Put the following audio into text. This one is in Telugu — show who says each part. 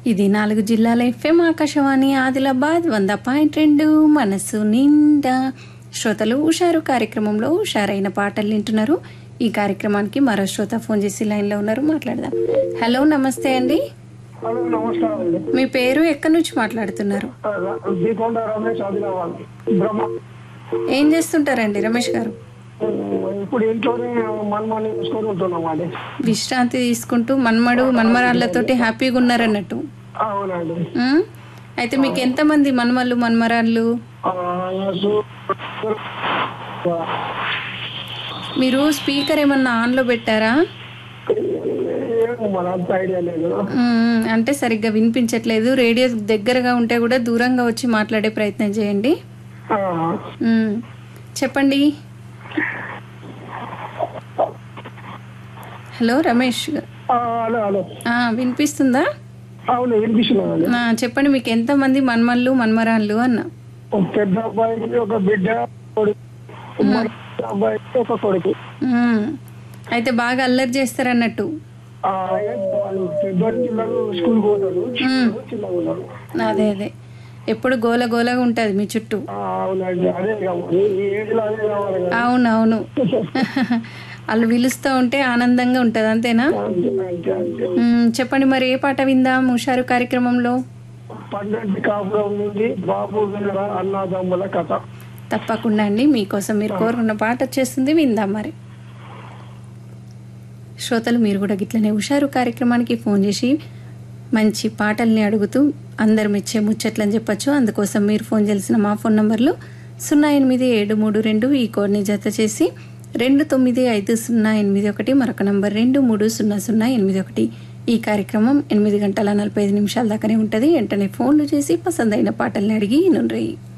Speaker 1: ఇది నాలుగు జిల్లాల ఎఫ్ఎం ఆకాశవాణి ఆదిలాబాద్ వంద పాయింట్ రెండు మనసు నిండా శ్రోతలు హుషారు కార్యక్రమంలో హుషారైన పాటలు వింటున్నారు ఈ కార్యక్రమానికి మరో శ్రోత ఫోన్ చేసి లైన్లో ఉన్నారు మాట్లాడదాం హలో నమస్తే అండి
Speaker 2: హలో నమస్కారం అండి
Speaker 1: మీ పేరు ఎక్కడి నుంచి మాట్లాడుతున్నారు
Speaker 2: దీకొండ రమేష్ ఆదిలాబాద్ బ్రహ్మ
Speaker 1: ఏం చేస్తుంటారండి రమేష్ గారు
Speaker 2: ఇప్పుడు ఇంట్లోనే మనమాన్ని చూసుకొని ఉంటున్నాం అండి
Speaker 1: విశ్రాంతి తీసుకుంటూ మన్మడు మన్మరాళ్ళతోటి హ్యాపీగా ఉన్నారన్నట్టు
Speaker 2: అవునండి
Speaker 1: ఉమ్? అయితే మీకు ఎంతమంది మన్మళ్ళు మన్మరాళ్ళు
Speaker 2: ఆ, నాకు
Speaker 1: మీరు స్పీకర్ ఏమన్నా ఆన్లో పెట్టారా
Speaker 2: ఏమో మరి అంత ఐడియా లేదు
Speaker 1: మ్మ్. అంటే సరిగ్గా వినిపించట్లేదు రేడియో దగ్గరగా ఉంటే కూడా దూరంగా వచ్చి మాట్లాడే ప్రయత్నం చేయండి
Speaker 2: ఆ,
Speaker 1: మ్మ్. చెప్పండి హలో రమేష్ గారు.
Speaker 2: ఆ, హలో హలో
Speaker 1: ఆ, వినిపిస్తుందా
Speaker 2: అవును వినిపిస్తున్నానండి
Speaker 1: ఆ, చెప్పండి మీకు ఎంతమంది మన్మళ్ళు మన్మరాళ్ళు అన్న
Speaker 2: ఒక పెద్ద అబ్బాయికి ఒక బిడ్డ కొడుకు మరో అబ్బాయికి ఒక కొడుకు
Speaker 1: మ్మ్. అయితే బాగా అల్లరి చేస్తారన్నట్టు
Speaker 2: ఆ, ఏం వాళ్ళు పెద్ద పిల్లలు స్కూల్ పోతారు చిన్నలు చిన్నగా ఉన్నారు
Speaker 1: అదే అదే ఎప్పుడు గోల గోలగా ఉంటుంది మీ చుట్టూ
Speaker 2: ఆ, అవునండి అదే కావాలి ఈ ఏజ్లో అదే కావాలి కదా
Speaker 1: అవునవును వాళ్ళు పిలుస్తూ ఉంటే ఆనందంగా ఉంటుంది అంతేనా
Speaker 2: అంతే అంతే అంతే
Speaker 1: మ్మ్, చెప్పండి మరి ఏ పాట విందాం హుషారు కార్యక్రమంలో
Speaker 2: పన్నెండు కాపురం నుండి బాబు వినరా అన్నదమ్ముల కథ
Speaker 1: తప్పకుండా అండి మీకోసం మీరు కోరుకున్న పాట వచ్చేస్తుంది విందాం మరి శ్రోతలు మీరు కూడా గిట్లనే హుషారు కార్యక్రమానికి ఫోన్ చేసి మంచి పాటల్ని అడుగుతూ అందరు మెచ్చే ముచ్చట్లని చెప్పొచ్చు అందుకోసం మీరు ఫోన్ చేసిన మా ఫోన్ నంబర్లు సున్నా ఎనిమిది ఏడు మూడు రెండు ఈ కోడ్ని జత చేసి రెండు తొమ్మిది ఐదు సున్నా ఎనిమిది ఒకటి మరొక నంబర్ రెండు మూడు సున్నా సున్నా ఎనిమిది ఒకటి ఈ కార్యక్రమం ఎనిమిది గంటల నలభై ఐదు నిమిషాల దాకానే ఉంటుంది వెంటనే ఫోన్లు చేసి పసందైన పాటల్ని అడిగి నుండ్రి